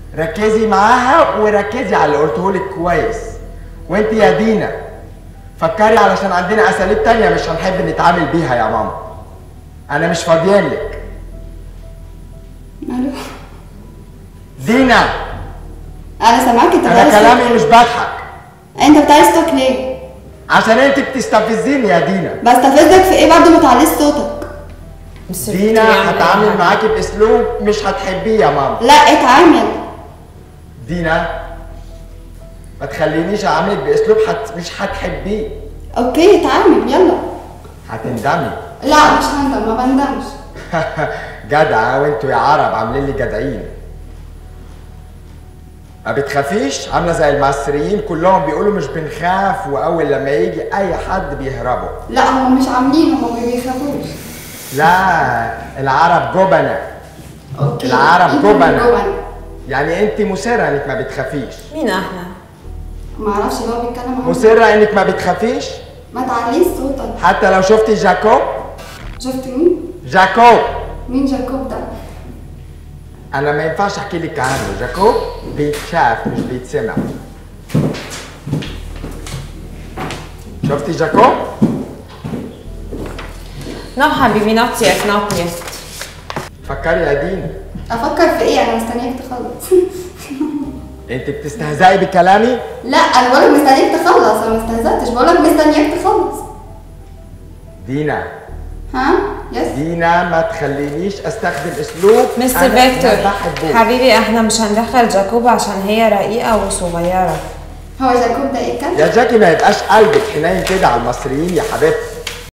ركزي معاها وركزي على اللي قلته لك كويس وانت يا دينا فكري علشان عندنا اساليب تانية مش هنحب نتعامل بيها يا ماما انا مش فاضيين لك الو دينا انا سامعاك انت انا بتعرف كلامي مش بضحك انت بتعرف صوتك ليه عشان انت بتستفزيني يا دينا بستفزك في ايه برضه ما تعليش صوتك مستر دينا فيكتور يعمل أي هتعامل حاجة. معاكي باسلوب مش هتحبيه يا ماما لا اتعامل دينا ما تخلينيش اعاملك باسلوب حت... مش هتحبيه اوكي اتعامل يلا هتندمي لا مش هندم ما بندمش جدعة وانتوا يا عرب عاملين لي جدعين ما بتخافيش عاملة زي المصريين كلهم بيقولوا مش بنخاف واول لما يجي اي حد بيهربوا لا هم مش عاملين هم ما بيخافوش لا العرب جبنة اوكي العرب إنت جبنة. جبنة يعني انت مصرة انك ما بتخافيش مين احنا؟ ما اعرفش اللي هو بيتكلم عنه مصرة انك ما بتخافيش ما تعليش صوتك حتى لو شفتي جاكوب شفت مين جاكوب مين جاكوب ده انا ما ينفعش احكي لك عنه جاكوب بيتشاف مش بيتسمع شفتي جاكوب No حبيبي not yet not yet فكري يا دين افكر في ايه انا مستنياك تخلص انت بتستهزئي بكلامي لا انا بقولك مستنياك تخلص انا ما استهزأتش بقولك مستنياك تخلص دينا ها يس دينا ما تخلينيش استخدم اسلوب مستر أنا ما فيكتور بحبوش. حبيبي احنا مش هندخل جاكوب عشان هي رقيقة وصغيرة هو جاكوب ده ايه كان يا جاكي ما يبقاش قلبك حنين كده على المصريين يا حبيبتي